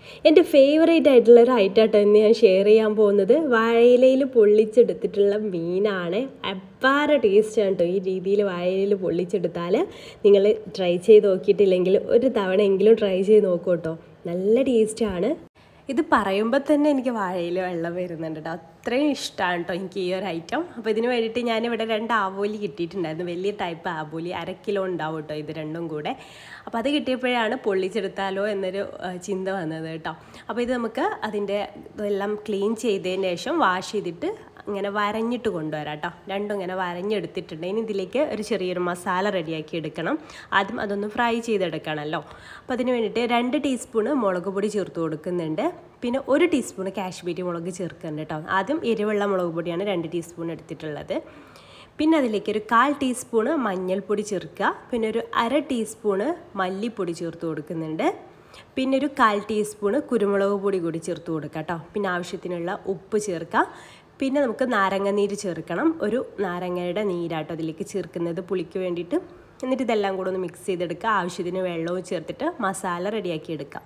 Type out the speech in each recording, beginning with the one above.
എൻ്റെ ഫേവറേറ്റ് ആയിട്ടുള്ള ഒരു ഐറ്റാട്ടോ ഇന്ന് ഞാൻ ഷെയർ ചെയ്യാൻ പോകുന്നത് വാഴയിലയിൽ പൊള്ളിച്ചെടുത്തിട്ടുള്ള മീനാണ് അപ്പാര ടേസ്റ്റാണ് കേട്ടോ ഈ രീതിയിൽ വാഴയിലയിൽ പൊള്ളിച്ചെടുത്താൽ നിങ്ങൾ ട്രൈ ചെയ്ത് നോക്കിയിട്ടില്ലെങ്കിൽ ഒരു തവണയെങ്കിലും ട്രൈ ചെയ്ത് നോക്കൂ കേട്ടോ നല്ല ടേസ്റ്റാണ് ഇത് പറയുമ്പോൾ തന്നെ എനിക്ക് വാഴയിൽ വെള്ളം വരുന്നുണ്ട് കേട്ടോ അത്രയും ഇഷ്ടമാണ് കേട്ടോ എനിക്ക് ഈ ഒരു ഐറ്റം അപ്പോൾ ഇതിന് വേണ്ടിയിട്ട് ഞാനിവിടെ രണ്ട് ആവോലി കിട്ടിയിട്ടുണ്ടായിരുന്നു വലിയ ടൈപ്പ് ആവോലി അര കിലോ ഉണ്ടാവും കേട്ടോ ഇത് രണ്ടും കൂടെ അപ്പോൾ അത് കിട്ടിയപ്പോഴാണ് പൊള്ളിച്ചെടുത്താലോ എന്നൊരു ആ, ചിന്ത വന്നത് കേട്ടോ അപ്പോൾ ഇത് നമുക്ക് അതിൻ്റെ ഇതെല്ലാം ക്ലീൻ ചെയ്തതിന് ശേഷം വാഷ് ചെയ്തിട്ട് ഇങ്ങനെ വരഞ്ഞിട്ട് കൊണ്ടുവരാം കേട്ടോ രണ്ടും ഇങ്ങനെ വരഞ്ഞെടുത്തിട്ടുണ്ട് ഇനി ഇതിലേക്ക് ഒരു ചെറിയൊരു മസാല റെഡിയാക്കി എടുക്കണം ആദ്യം അതൊന്ന് ഫ്രൈ ചെയ്തെടുക്കണമല്ലോ അപ്പോൾ അതിന് വേണ്ടിയിട്ട് രണ്ട് ടീസ്പൂണ് മുളക് പൊടി ചേർത്ത് കൊടുക്കുന്നുണ്ട് പിന്നെ ഒരു ടീസ്പൂണ് കാശ്മീരി മുളക് ചേർക്കുന്നുണ്ട് കേട്ടോ ആദ്യം എരിവുള്ള മുളക് പൊടിയാണ് രണ്ട് ടീസ്പൂൺ എടുത്തിട്ടുള്ളത് പിന്നെ അതിലേക്ക് ഒരു കാൽ ടീസ്പൂണ് മഞ്ഞൾപ്പൊടി ചേർക്കുക പിന്നെ ഒരു അര ടീസ്പൂണ് മല്ലിപ്പൊടി ചേർത്ത് കൊടുക്കുന്നുണ്ട് പിന്നെ ഒരു കാൽ ടീസ്പൂണ് കുരുമുളക് പൊടി കൂടി ചേർത്ത് കൊടുക്കുക കേട്ടോ പിന്നെ ആവശ്യത്തിനുള്ള ഉപ്പ് ചേർക്കാം പിന്നെ നമുക്ക് നാരങ്ങ നീര് ചേർക്കണം ഒരു നാരങ്ങയുടെ നീരാട്ടോ അതിലേക്ക് ചേർക്കുന്നത് പുളിക്ക് വേണ്ടിയിട്ട് എന്നിട്ട് ഇതെല്ലാം കൂടെ ഒന്ന് മിക്സ് ചെയ്തെടുക്കുക ആവശ്യത്തിന് വെള്ളവും ചേർത്തിട്ട് മസാല റെഡിയാക്കി എടുക്കാം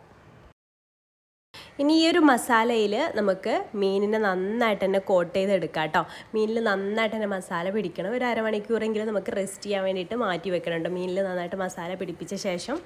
ഇനി ഈ ഒരു മസാലയിൽ നമുക്ക് മീനിനെ നന്നായിട്ട് തന്നെ കോട്ട് ചെയ്തെടുക്കാം കേട്ടോ മീനിൽ നന്നായിട്ട് തന്നെ മസാല പിടിക്കണം ഒരു അരമണിക്കൂറെങ്കിലും നമുക്ക് റെസ്റ്റ് ചെയ്യാൻ വേണ്ടിയിട്ട് മാറ്റി വെക്കണുണ്ട് മീനിൽ നന്നായിട്ട് മസാല പിടിപ്പിച്ച ശേഷം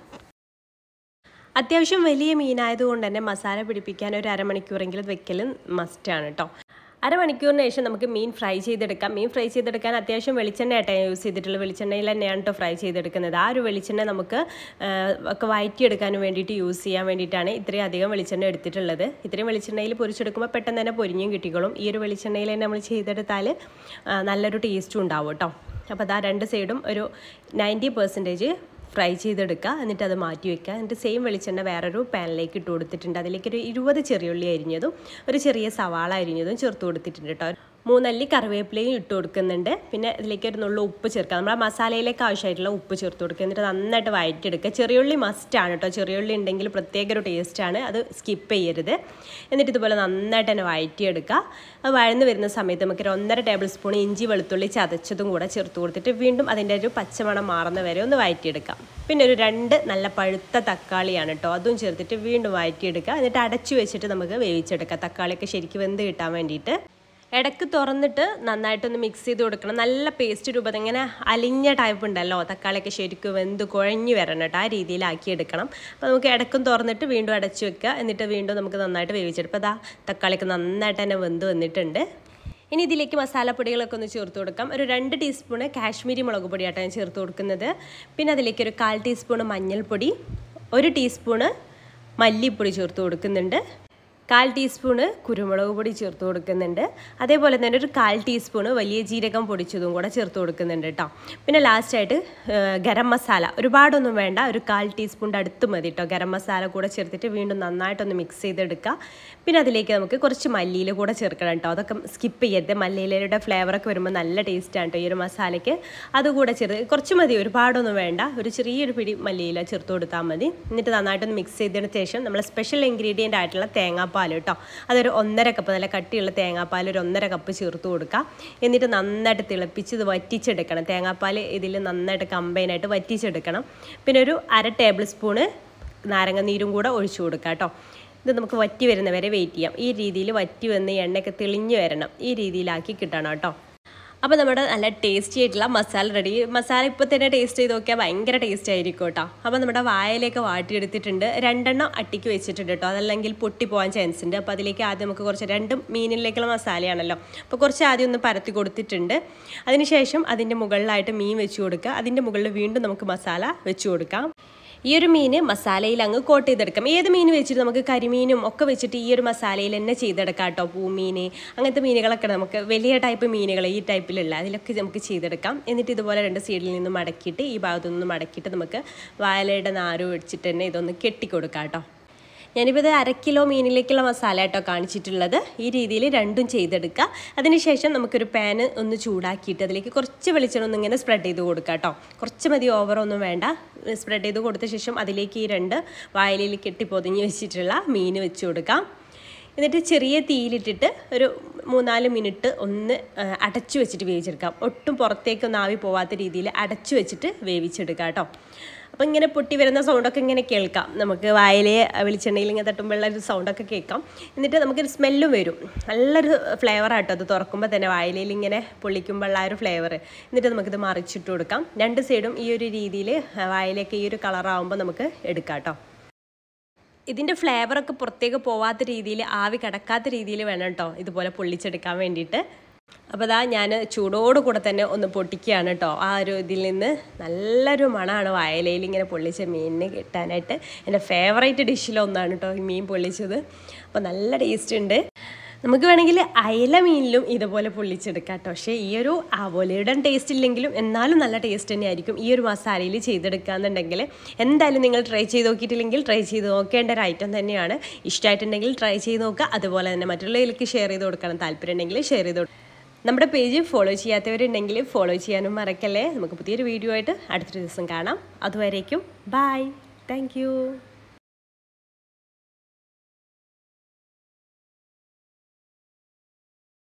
അത്യാവശ്യം വലിയ മീനായതുകൊണ്ട് തന്നെ മസാല പിടിപ്പിക്കാൻ ഒരു അരമണിക്കൂറെങ്കിലും വെക്കലും മസ്റ്റാണ് കേട്ടോ അരമണിക്കൂറിന് ശേഷം നമുക്ക് മീൻ ഫ്രൈ ചെയ്തെടുക്കാം മീൻ ഫ്രൈ ചെയ്തെടുക്കാൻ അത്യാവശ്യം വെളിച്ചെണ്ണ ആയിട്ടാണ് യൂസ് ചെയ്തിട്ടുള്ളത് വെളിച്ചെണ്ണയിൽ തന്നെയാണ് കേട്ടോ ഫ്രൈ ചെയ്തെടുക്കുന്നത് ആ ഒരു വെളിച്ചെണ്ണ നമുക്ക് ആ, ഒക്കെ വയറ്റിയെടുക്കാൻ വേണ്ടിയിട്ട് യൂസ് ചെയ്യാൻ വേണ്ടിയിട്ടാണ് ഇത്രയും അധികം വെളിച്ചെണ്ണ എടുത്തിട്ടുള്ളത് ഇത്രയും വെളിച്ചെണ്ണയിൽ പൊരിച്ചെടുക്കുമ്പോൾ പെട്ടെന്ന് തന്നെ പൊരിഞ്ഞും കിട്ടിക്കോളും ഈ ഒരു വെളിച്ചെണ്ണയിൽ തന്നെ നമ്മൾ ചെയ്തെടുത്താൽ ആ, നല്ലൊരു ടേസ്റ്റും ഉണ്ടാവും കേട്ടോ അപ്പോൾ അതാ രണ്ട് സൈഡും ഒരു നയൻറ്റി പെർസെൻറ്റേജ് ഫ്രൈ ചെയ്തെടുക്കുക എന്നിട്ട് അത് മാറ്റി വെക്കുക എന്നിട്ട് സെയിം വെളിച്ചെണ്ണ വേറൊരു പാനിലേക്ക് ഇട്ട് കൊടുത്തിട്ടുണ്ട് അതിലേക്ക് ഒരു ഇരുപത് ചെറിയുള്ളി അരിഞ്ഞതും ഒരു ചെറിയ സവാള അരിഞ്ഞതും ചേർത്ത് കൊടുത്തിട്ടുണ്ട് കേട്ടോ മൂന്നല്ലി കറിവേപ്പിലയും ഇട്ട് കൊടുക്കുന്നുണ്ട് പിന്നെ ഇതിലേക്ക് ഒരു നുള്ള ഉപ്പ് ചേർക്കുക നമ്മുടെ മസാലയിലേക്ക് ആവശ്യമായിട്ടുള്ള ഉപ്പ് ചേർത്ത് കൊടുക്കുക എന്നിട്ട് നന്നായിട്ട് വഴറ്റിയെടുക്കുക ചെറിയുള്ളി മസ്റ്റാണ് കേട്ടോ ചെറിയുള്ളി ഉണ്ടെങ്കിൽ പ്രത്യേക ഒരു ടേസ്റ്റാണ് അത് സ്കിപ്പ് ചെയ്യരുത് എന്നിട്ട് ഇതുപോലെ നന്നായിട്ട് തന്നെ വഴറ്റിയെടുക്കുക അത് വഴന്ന് വരുന്ന സമയത്ത് നമുക്ക് ഒരു ഒന്നര ടേബിൾ സ്പൂൺ ഇഞ്ചി വെളുത്തുള്ളി ചതച്ചതും കൂടെ ചേർത്ത് കൊടുത്തിട്ട് വീണ്ടും അതിൻ്റെ ഒരു പച്ചമണം മാറുന്ന വരെ ഒന്ന് വഴറ്റിയെടുക്കാം പിന്നെ ഒരു രണ്ട് നല്ല പഴുത്ത തക്കാളിയാണ് കേട്ടോ അതും ചേർത്തിട്ട് വീണ്ടും വഴറ്റിയെടുക്കുക എന്നിട്ട് അടച്ചു വെച്ചിട്ട് നമുക്ക് വേവിച്ചെടുക്കാം തക്കാളിയൊക്കെ ശരിക്കും വെന്ത് കിട്ടാൻ വേണ്ടിയിട്ട് ഇടയ്ക്ക് തുറന്നിട്ട് നന്നായിട്ടൊന്ന് മിക്സ് ചെയ്ത് കൊടുക്കണം നല്ല പേസ്റ്റ് രൂപത്തിൽ ഇങ്ങനെ അലിഞ്ഞ ടൈപ്പ് ഉണ്ടല്ലോ തക്കാളിയൊക്കെ ശരിക്കും വെന്ത് കുഴഞ്ഞു വരണം കേട്ടോ ആ രീതിയിലാക്കി എടുക്കണം അപ്പോൾ നമുക്ക് ഇടയ്ക്കും തുറന്നിട്ട് വീണ്ടും അടച്ചു വെക്കുക എന്നിട്ട് വീണ്ടും നമുക്ക് നന്നായിട്ട് വേവിച്ചെടുക്കും അപ്പോൾ അതാ തക്കാളിയൊക്കെ നന്നായിട്ട് തന്നെ വെന്ത് വന്നിട്ടുണ്ട് ഇനി ഇതിലേക്ക് മസാലപ്പൊടികളൊക്കെ ഒന്ന് ചേർത്ത് കൊടുക്കാം ഒരു രണ്ട് ടീസ്പൂണ് കാശ്മീരി മുളക് പൊടിയാട്ടോ ഞാൻ ചേർത്ത് കൊടുക്കുന്നത് പിന്നെ അതിലേക്ക് ഒരു കാൽ ടീസ്പൂണ് മഞ്ഞൾപ്പൊടി ഒരു ടീസ്പൂണ് മല്ലിപ്പൊടി ചേർത്ത് കൊടുക്കുന്നുണ്ട് കാൽ ടീസ്പൂണ് കുരുമുളക് പൊടി ചേർത്ത് കൊടുക്കുന്നുണ്ട് അതേപോലെ തന്നെ ഒരു കാൽ ടീസ്പൂണ് വലിയ ജീരകം പൊടിച്ചതും കൂടെ ചേർത്ത് കൊടുക്കുന്നുണ്ട് കേട്ടോ പിന്നെ ലാസ്റ്റായിട്ട് ഗരം മസാല ഒരുപാടൊന്നും വേണ്ട ഒരു കാൽ ടീസ്പൂണിൻ്റെ അടുത്ത് മതി കേട്ടോ ഗരം മസാല കൂടെ ചേർത്തിട്ട് വീണ്ടും നന്നായിട്ടൊന്ന് മിക്സ് ചെയ്തെടുക്കുക പിന്നെ അതിലേക്ക് നമുക്ക് കുറച്ച് മല്ലിയില കൂടെ ചേർക്കണം കേട്ടോ അതൊക്കെ സ്കിപ്പ് ചെയ്യരുത് മല്ലിയിലയുടെ ഫ്ലേവറൊക്കെ വരുമ്പോൾ നല്ല ടേസ്റ്റാണ് കേട്ടോ ഈ ഒരു മസാലയ്ക്ക് അതുകൂടെ ചേർത്ത് കുറച്ച് മതി ഒരുപാടൊന്നും വേണ്ട ഒരു ചെറിയൊരു പിടി മല്ലിയില ചേർത്ത് കൊടുത്താൽ മതി എന്നിട്ട് നന്നായിട്ടൊന്ന് മിക്സ് ചെയ്തതിന് ശേഷം നമ്മൾ സ്പെഷ്യൽ ഇൻഗ്രീഡിയൻ്റ് ആയിട്ടുള്ള തേങ്ങാപ്പാൽ കേട്ടോ അതൊരു ഒന്നര കപ്പ് നല്ല കട്ടിയുള്ള തേങ്ങാപ്പാൽ ഒരു ഒന്നര കപ്പ് ചേർത്ത് കൊടുക്കുക എന്നിട്ട് നന്നായിട്ട് തിളപ്പിച്ച് ഇത് വറ്റിച്ചെടുക്കണം തേങ്ങാപ്പാൽ ഇതിൽ നന്നായിട്ട് കമ്പൈനായിട്ട് വറ്റിച്ചെടുക്കണം പിന്നെ ഒരു അര ടേബിൾ സ്പൂണ് നാരങ്ങ നീരും കൂടെ ഒഴിച്ചു കൊടുക്കുക കേട്ടോ ഇത് നമുക്ക് വറ്റി വരുന്നവരെ വെയിറ്റ് ചെയ്യാം ഈ രീതിയിൽ വറ്റി വന്ന് എണ്ണയൊക്കെ തെളിഞ്ഞു വരണം ഈ രീതിയിലാക്കി കിട്ടണം കേട്ടോ അപ്പോൾ നമ്മുടെ നല്ല ടേസ്റ്റി ആയിട്ടുള്ള മസാല റെഡി മസാല ഇപ്പോൾ തന്നെ ടേസ്റ്റ് ചെയ്ത് നോക്കിയാൽ ഭയങ്കര ടേസ്റ്റ് ആയിരിക്കും കേട്ടോ അപ്പോൾ നമ്മുടെ വായയിലേക്ക് വാട്ടിയെടുത്തിട്ടുണ്ട് രണ്ടെണ്ണം അട്ടിക്ക് വെച്ചിട്ടുണ്ട് കേട്ടോ അതല്ലെങ്കിൽ പൊട്ടി പോകാൻ ചാൻസ് ഉണ്ട് അപ്പോൾ അതിലേക്ക് ആദ്യം നമുക്ക് കുറച്ച് രണ്ട് മീനിലേക്കുള്ള മസാലയാണല്ലോ അപ്പോൾ കുറച്ച് ആദ്യം ഒന്ന് പരത്തി കൊടുത്തിട്ടുണ്ട് അതിനുശേഷം അതിൻ്റെ മുകളിലായിട്ട് മീൻ വെച്ച് കൊടുക്കുക അതിൻ്റെ മുകളിൽ വീണ്ടും നമുക്ക് മസാല വെച്ച് കൊടുക്കാം ഈ ഒരു മീൻ മസാലയിൽ അങ്ങ് കോട്ട് ചെയ്തെടുക്കാം ഏത് മീൻ വെച്ചിട്ട് നമുക്ക് കരിമീനും ഒക്കെ വെച്ചിട്ട് ഈ ഒരു മസാലയിൽ തന്നെ ചെയ്തെടുക്കാം കേട്ടോ പൂമീൻ അങ്ങനത്തെ മീനുകളൊക്കെ നമുക്ക് വലിയ ടൈപ്പ് മീനുകൾ ഈ ടൈപ്പിലുള്ള അതിലൊക്കെ നമുക്ക് ചെയ്തെടുക്കാം എന്നിട്ട് ഇതുപോലെ രണ്ട് സൈഡിൽ നിന്ന് മടക്കിയിട്ട് ഈ ഭാഗത്തു നിന്ന് മടക്കിയിട്ട് നമുക്ക് വായലയുടെ നാര് വെച്ചിട്ട് തന്നെ ഇതൊന്ന് കെട്ടിക്കൊടുക്കാം കേട്ടോ ഞാനിപ്പോൾ ഇത് അര കിലോ മീനിലേക്കുള്ള മസാല കേട്ടോ കാണിച്ചിട്ടുള്ളത് ഈ രീതിയിൽ രണ്ടും ചെയ്തെടുക്കുക അതിനുശേഷം നമുക്കൊരു പാന് ഒന്ന് ചൂടാക്കിയിട്ട് അതിലേക്ക് കുറച്ച് വെളിച്ചെണ്ണ ഒന്ന് ഇങ്ങനെ സ്പ്രെഡ് ചെയ്ത് കൊടുക്കുക കേട്ടോ കുറച്ച് മതി ഓവറൊന്നും വേണ്ട സ്പ്രെഡ് ചെയ്ത് കൊടുത്ത ശേഷം അതിലേക്ക് ഈ രണ്ട് വായലിൽ കെട്ടി പൊതിഞ്ഞ് വെച്ചിട്ടുള്ള മീൻ വെച്ച് കൊടുക്കാം എന്നിട്ട് ചെറിയ തീയിലിട്ടിട്ട് ഒരു മൂന്നാല് മിനിറ്റ് ഒന്ന് ആ, അടച്ചു വെച്ചിട്ട് വേവിച്ചെടുക്കാം ഒട്ടും പുറത്തേക്കൊന്നും ആവി പോവാത്ത രീതിയിൽ അടച്ചു വെച്ചിട്ട് വേവിച്ചെടുക്കാം കേട്ടോ അപ്പോൾ ഇങ്ങനെ പൊട്ടി വരുന്ന സൗണ്ടൊക്കെ ഇങ്ങനെ കേൾക്കാം നമുക്ക് വായിലെ വെളിച്ചെണ്ണയിൽ ഇങ്ങനെ തട്ടുമ്പോഴുള്ള ഒരു സൗണ്ടൊക്കെ കേൾക്കാം എന്നിട്ട് നമുക്കൊരു സ്മെല്ലും വരും നല്ലൊരു ഫ്ലേവർ ആട്ടോ അത് തുറക്കുമ്പോൾ തന്നെ വായിലയിൽ ഇങ്ങനെ പൊള്ളിക്കുമ്പോഴുള്ള ആ ഒരു ഫ്ലേവർ എന്നിട്ട് നമുക്കിത് മറിച്ചിട്ട് കൊടുക്കാം രണ്ട് സൈഡും ഈ ഒരു രീതിയിൽ വായിലേക്ക് ഈ ഒരു കളറാകുമ്പോൾ നമുക്ക് എടുക്കാം കേട്ടോ ഇതിൻ്റെ ഫ്ലേവറൊക്കെ പുറത്തേക്ക് പോവാത്ത രീതിയിൽ ആവി കടക്കാത്ത രീതിയിൽ വേണം കേട്ടോ ഇതുപോലെ പൊള്ളിച്ചെടുക്കാൻ വേണ്ടിയിട്ട് അപ്പോൾ അതാ ഞാൻ ചൂടോട് കൂടെ തന്നെ ഒന്ന് പൊട്ടിക്കുകയാണ് കേട്ടോ ആ ഒരു ഇതിൽ നിന്ന് നല്ലൊരു മണമാണ് വായലയിൽ ഇങ്ങനെ പൊള്ളിച്ച മീനിന് കിട്ടാനായിട്ട് എൻ്റെ ഫേവറേറ്റ് ഡിഷിലൊന്നാണ് കേട്ടോ ഈ മീൻ പൊള്ളിച്ചത് അപ്പോൾ നല്ല ടേസ്റ്റ് ഉണ്ട് നമുക്ക് വേണമെങ്കിൽ അയല മീനിലും ഇതുപോലെ പൊള്ളിച്ചെടുക്കാം കേട്ടോ പക്ഷേ ഈ ഒരു ആവോലയുടെ ടേസ്റ്റ് ഇല്ലെങ്കിലും എന്നാലും നല്ല ടേസ്റ്റ് തന്നെയായിരിക്കും ഈ ഒരു മസാലയിൽ ചെയ്തെടുക്കുകയെന്നുണ്ടെങ്കിൽ എന്തായാലും നിങ്ങൾ ട്രൈ ചെയ്ത് നോക്കിയിട്ടില്ലെങ്കിൽ ട്രൈ ചെയ്ത് നോക്കേണ്ട ഒരു ഐറ്റം തന്നെയാണ് ഇഷ്ടമായിട്ടുണ്ടെങ്കിൽ ട്രൈ ചെയ്ത് നോക്കുക അതുപോലെ തന്നെ മറ്റുള്ളവർക്ക് ഷെയർ ചെയ്ത് കൊടുക്കണം താല്പര്യം ഉണ്ടെങ്കിൽ ഷെയർ ചെയ്ത് കൊടുക്കുക നമ്മുടെ പേജ് ഫോളോ ചെയ്യാത്തവരുണ്ടെങ്കിൽ ഫോളോ ചെയ്യാനും മറക്കല്ലേ നമുക്ക് പുതിയൊരു വീഡിയോ ആയിട്ട് അടുത്തൊരു ദിവസം കാണാം അതുവരേക്കും ബായ് താങ്ക്